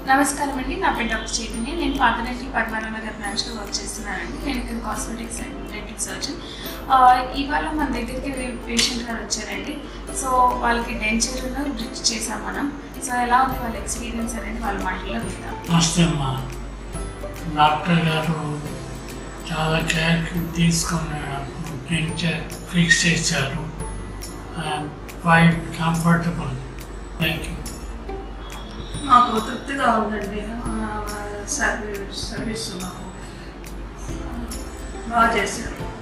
నమస్కారం అండి నా పేరు డాక్టర్ చైతన్య నేను పాతనటి పద్మనాభ నగర్ బ్రాంచ్లో వర్క్ చేస్తున్నానండి నేను ఇక్కడ కాస్మెటిక్స్ అండ్ డెంటిక్ సర్జన్ ఇవాళ మన దగ్గరికి పేషెంట్ గారు వచ్చారండి సో వాళ్ళకి డెంచర్ను బ్రిడ్జ్ చేసాం మనం సో ఎలా ఉంది వాళ్ళ ఎక్స్పీరియన్స్ అనేది వాళ్ళ మాటల్లో విందాం నమస్తే అమ్మా డాక్టర్ గారు చాలా కేర్ తీసుకుని పెంచారు ఫిక్స్ చేశారు క్వైట్ కంఫర్టబుల్ థ్యాంక్ యూ మాకు తృప్తిగా ఉందండి సర్వీస్ సర్వీస్ మాకు బాగా చేశారు